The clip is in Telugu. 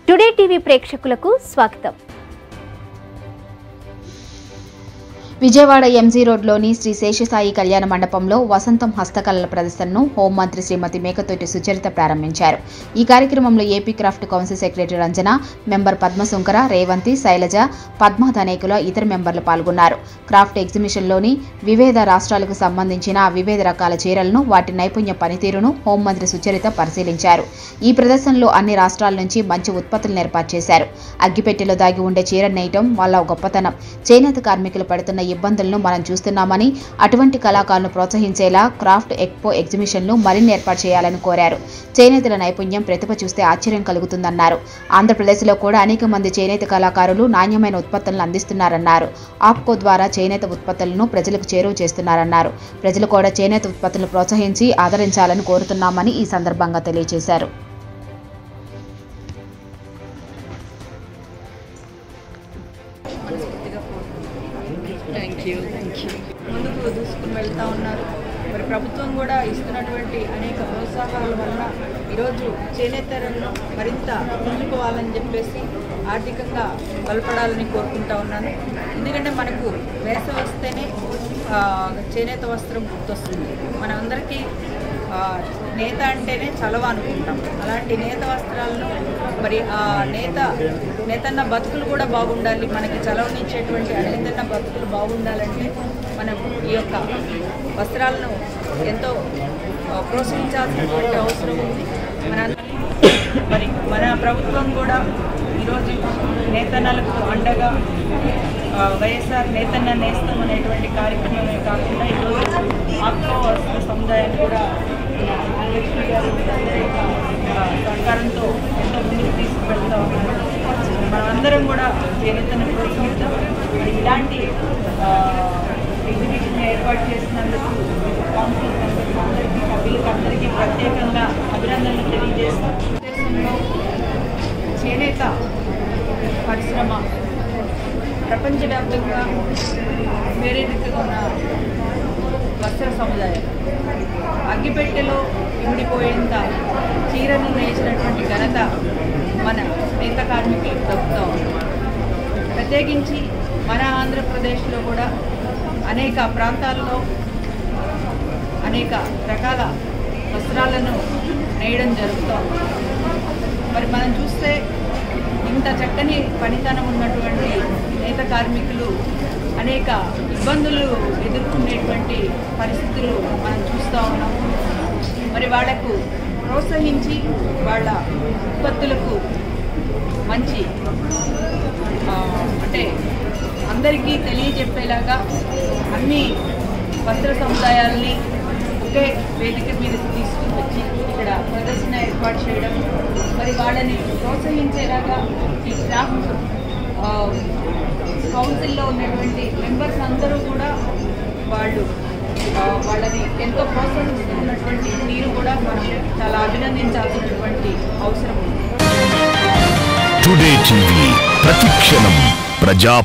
టుడే టీవీ ప్రేక్షకులకు స్వాగతం విజయవాడ ఎంజీ రోడ్లోని శ్రీ శేషసాయి కళ్యాణ మండపంలో వసంతం హస్తకళల ప్రదర్శనను హోంమంత్రి శ్రీమతి మేకతోటి సుచరిత ప్రారంభించారు ఈ కార్యక్రమంలో AP craft council secretary Ranjana member Padmashankara Revanthi Shailaja Padma Dhanekula ఇతర మెంబర్లు పాల్గొన్నారు క్రాఫ్ట్ ఎగ్జిబిషన్లోని వివిధ రాష్ట్రాలకు సంబంధించిన వివిధ రకాల చీరలను వాటి నైపుణ్య పనితీరును హోంమంత్రి సుచరిత పరిశీలించారు ఈ ప్రదర్శనలో అన్ని రాష్ట్రాల నుంచి మంచి ఉత్పత్తులను ఏర్పాటు చేశారు అగ్గిపెట్టెలో దాగి ఉండే చీర నేయటం వాళ్ళ గొప్పతనం చేనేత కార్మికులు పడుతున్న ఇబ్బందులను మనం చూస్తున్నామని అటువంటి కళాకారులను ప్రోత్సహించేలా క్రాఫ్ట్ ఎక్స్పో ఎగ్జిబిషన్లు మరిన్ని ఏర్పాటు చేయాలని కోరారు చేనేతల నైపుణ్యం ప్రతిభ చూస్తే ఆశ్చర్యం కలుగుతుందన్నారు ఆంధ్రప్రదేశ్లో కూడా అనేక మంది చేనేత కళాకారులు నాణ్యమైన ఉత్పత్తులను అందిస్తున్నారన్నారు ఆప్కో ద్వారా చేనేత ఉత్పత్తులను ప్రజలకు చేరువ చేస్తున్నారన్నారు ప్రజలు కూడా చేనేత ఉత్పత్తులను ప్రోత్సహించి ఆదరించాలని కోరుతున్నామని ఈ సందర్భంగా తెలియజేశారు మనస్ఫూర్తిగా థ్యాంక్ యూ థ్యాంక్ యూ ముందుకు దూసుకుని వెళ్తూ ఉన్నారు మరి ప్రభుత్వం కూడా ఇస్తున్నటువంటి అనేక ప్రోత్సాహాల వలన ఈరోజు చేనేత రంగం మరింత ముందుకోవాలని చెప్పేసి ఆర్థికంగా బలపడాలని కోరుకుంటా ఉన్నాను ఎందుకంటే మనకు వేసవి వస్తేనే ఆ, చేనేత వస్త్రం గుర్తొస్తుంది మనందరికీ ఆ, నేత అంటేనే చలవ అనుకుంటాం అలాంటి నేత వస్త్రాలను మరి ఆ నేత నేతన్న బతుకులు కూడా బాగుండాలి మనకి చలవనిచ్చేటువంటి ఆ నేతన్న బతుకులు బాగుండాలంటే మనం ఈ యొక్క వస్త్రాలను ఎంతో ఆ, ప్రోత్సహించాల్సినటువంటి అవసరం ఉంది మన మరి మన ప్రభుత్వం కూడా ఈరోజు నేతన్నలకు అండగా ఆ, వైఎస్ఆర్ నేతన్న నేస్తం అనేటువంటి కార్యక్రమమే కాకుండా ఈరోజు ఆత్మ వస్త్ర సముదాయాన్ని కూడా మన లక్ష్మి గారు అందరి యొక్క, ఆ, సహకారంతో ఎంతో ముందుకు తీసుకువెళ్తా ఉన్నారు మనందరం కూడా చేనేతను ప్రోత్సహిద్దాం మరి ఇలాంటి ఎగ్జిబిషన్ ఏర్పాటు చేసినందుకు కౌన్సిల్ మెంబర్స్ అందరికీ సభ్యులకు అందరికీ ప్రత్యేకంగా అభినందనలు తెలియజేస్తాం దేశంలో చేనేత పరిశ్రమ ప్రపంచవ్యాప్తంగా వేరే దిక్కుగా ఉన్న వస్త్ర సముదాయం అగ్గిపెట్టెలో ఇమిడిపోయేంత చీరను నేసినటువంటి ఘనత మన నేత కార్మికులకు దక్కుతూ ఉంది ప్రత్యేకించి మన ఆంధ్రప్రదేశ్లో కూడా అనేక ప్రాంతాల్లో అనేక రకాల వస్త్రాలను నేయడం జరుగుతోంది మరి మనం చూస్తే ఇంత చక్కని పనితనం ఉన్నటువంటి నేత కార్మికులు అనేక ఇబ్బందులు ఎదుర్కొనేటువంటి పరిస్థితులు మనం చూస్తూ ఉన్నాము మరి వాళ్లకు ప్రోత్సహించి వాళ్ళ ఉత్పత్తులకు మంచి ఆ, అంటే అందరికీ తెలియజెప్పేలాగా అన్ని వస్త్ర సముదాయాల్ని ఒకే వేదిక మీద తీసుకుని వచ్చి ఇక్కడ ప్రదర్శన ఏర్పాటు చేయడం మరి వాళ్ళని ప్రోత్సహించేలాగా ఈ క్రాఫ్ట్ ఆ, కౌన్సిల్లో ఉన్నటువంటి మెంబర్స్ అందరూ కూడా వాళ్ళు ఆ, వాళ్ళని ఎంతో ప్రోత్సహిస్తున్నటువంటి తీరు కూడా మనం చాలా అభినందించాల్సినటువంటి అవసరం ఉంది టుడే టీవీ ప్రతిక్షణం ప్రజా